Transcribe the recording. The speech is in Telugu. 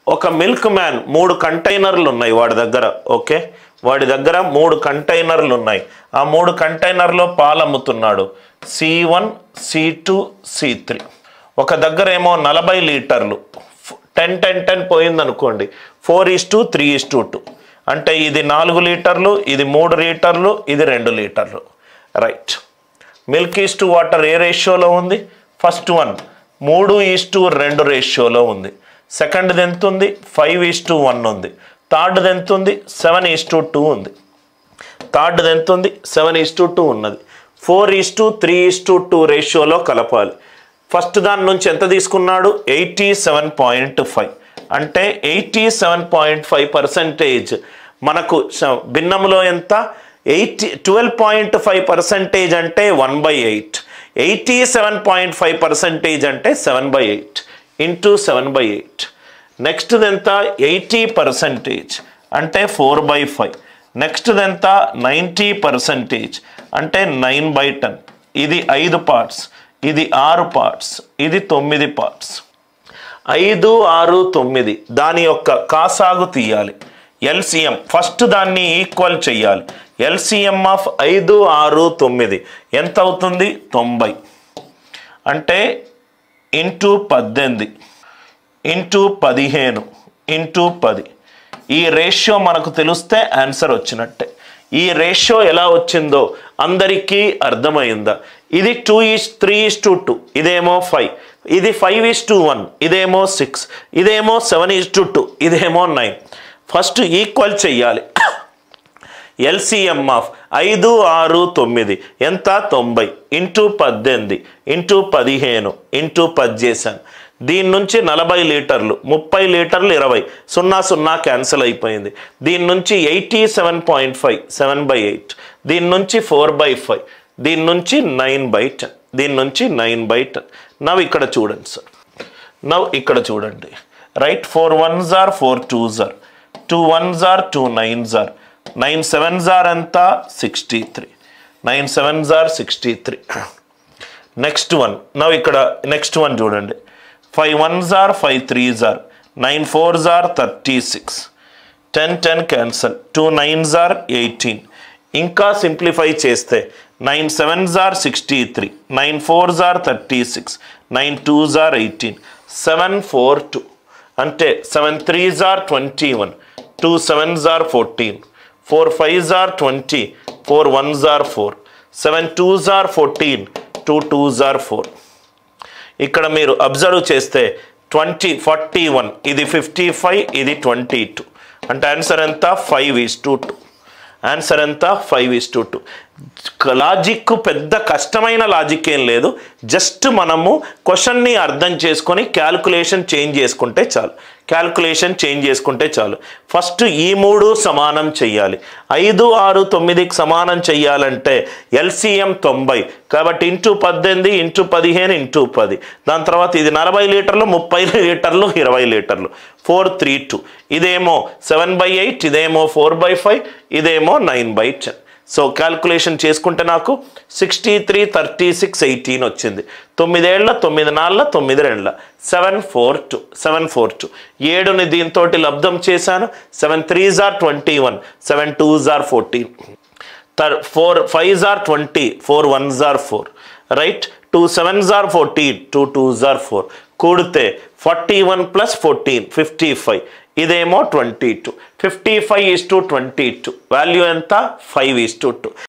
ఒక మిల్క్ మ్యాన్ మూడు కంటైనర్లు ఉన్నాయి వాడి దగ్గర ఓకే వాడి దగ్గర మూడు కంటైనర్లు ఉన్నాయి ఆ మూడు కంటైనర్లో పాలు అమ్ముతున్నాడు C one C two C three ఒక దగ్గర ఏమో నలభై లీటర్లు టెన్ టెన్ టెన్ పోయిందనుకోండి four is to three is to two అంటే ఇది నాలుగు లీటర్లు ఇది మూడు లీటర్లు ఇది రెండు లీటర్లు right milk is to water ఏ రేషియోలో ఉంది ఫస్ట్ వన్ మూడు ఈస్ టు రెండు రేషియోలో ఉంది సెకండ్ది ఎంత ఉంది ఫైవ్ ఈస్ టు వన్ ఉంది థర్డ్ది ఎంత ఉంది సెవెన్ ఈస్ టు టూ ఉంది థర్డ్ది ఎంత ఉంది సెవెన్ ఈస్ టు టూ ఉన్నది four is to three is to two రేషియోలో కలపాలి ఫస్ట్ దాని నుంచి ఎంత తీసుకున్నాడు ఎయిటీ సెవెన్ పాయింట్ ఫైవ్ అంటే eighty seven point five percentage మనకు స- భిన్నములో ఎంత eighty twelve point five percentage అంటే one by eight eighty seven point five percentage అంటే seven by eight into seven by eight next ఎంత ఎయిటీ పర్సెంటేజ్ అంటే ఫోర్ బై ఫైవ్ నెక్స్ట్ ఎంత నైంటీ పర్సెంటేజ్ అంటే నైన్ బై టెన్ ఇది ఐదు పార్ట్స్ ఇది ఆరు పార్ట్స్ ఇది తొమ్మిది పార్ట్స్ ఐదు ఆరు తొమ్మిది దాని యొక్క కాసాగు తీయాలి ఎల్సిఎం ఫస్ట్ దాన్ని ఈక్వల్ చేయాలి ఎల్సిఎం ఆఫ్ ఐదు ఆరు తొమ్మిది ఎంత అవుతుంది తొంభై అంటే ఇంటూ పద్దెనిమిది ఇంటూ పదిహేను ఇంటూ పది ఈ రేషియో మనకు తెలిస్తే ఆన్సర్ వచ్చినట్టే ఈ రేషియో ఎలా వచ్చిందో అందరికీ అర్థమైందా ఇది two is three is to two ఇదేమో ఫైవ్ ఇది ఫైవ్ ఈస్ టు వన్ ఇదేమో సిక్స్ ఇదేమో సెవెన్ ఈస్ టు టూ ఇదేమో నైన్ ఫస్ట్ ఈక్వల్ చెయ్యాలి ఎల్సిఎం ఆఫ్ ఐదు ఆరు తొమ్మిది ఎంత తొంభై ఇంటూ పద్దెనిమిది ఇంటూ పదిహేను ఇంటూ పది చేశాను దీని నుంచి నలభై లీటర్లు ముప్పై లీటర్లు ఇరవై సున్నా సున్నా క్యాన్సిల్ అయిపోయింది దీని నుంచి eighty seven point five seven by eight దీని నుంచి ఫోర్ బై ఫైవ్ దీని నుంచి నైన్ బై టెన్ దీని నుంచి నైన్ బై టెన్ నవ్ ఇక్కడ చూడండి సార్ నవ్ ఇక్కడ చూడండి right four ones are four twos are two ones are two nines are nine sevens are ఎంత sixty three nine sevens are sixty three next one now ఇక్కడ నెక్స్ట్ వన్ చూడండి five ones are five threes are nine fours are thirty six ten ten cancel two nines are eighteen ఇంకా సింప్లిఫై చేస్తే nine sevens are sixty three nine fours are thirty six nine twos are eighteen seven four two అంటే seven threes are twenty one two sevens are fourteen four fives are twenty four ones are four seven twos are fourteen two twos are four ఇక్కడ మీరు అబ్జర్వ్ చేస్తే ట్వంటీ ఫార్టీ వన్ ఇది ఫిఫ్టీ ఫైవ్ ఇది ట్వంటీ టూ అంటే ఆన్సర్ ఎంత five is to two answer ఎంత five is to two logic పెద్ద కష్టమైన లాజిక్ ఏం లేదు జస్ట్ మనము క్వశ్చన్ని అర్థం చేసుకొని క్యాల్కులేషన్ చేంజ్ చేసుకుంటే చాలు క్యాల్కులేషన్ చేంజ్ చేసుకుంటే చాలు ఫస్ట్ ఈ మూడు సమానం చెయ్యాలి ఐదు ఆరు తొమ్మిదికి సమానం చెయ్యాలంటే ఎల్సిఎం తొంభై కాబట్టి ఇంటూ పద్దెనిమిది ఇంటూ పదిహేను ఇంటూ పది దాని తర్వాత ఇది నలభై లీటర్లు ముప్పై లీటర్లు ఇరవై లీటర్లు ఫోర్ త్రీ టూ ఇదేమో సెవెన్ బై ఎయిట్ ఇదేమో ఫోర్ బై ఫైవ్ ఇదేమో nine by ten so calculation చేసుకుంటే నాకు sixty three thirty six eighteen వచ్చింది తొమ్మిదేళ్ల తొమ్మిది నాళ్ళ తొమ్మిది రెండ్ల seven four two seven four two ఏడుని దీంతో లబ్ధం చేశాను seven threes are twenty one seven twos are fourteen three four fives are twenty four ones are four right two sevens are fourteen two twos are four కూడితే forty one plus fourteen fifty five ఇదేమో twenty two fifty five is to twenty two value ఎంత ఫైవ్ ఈస్ టు టూ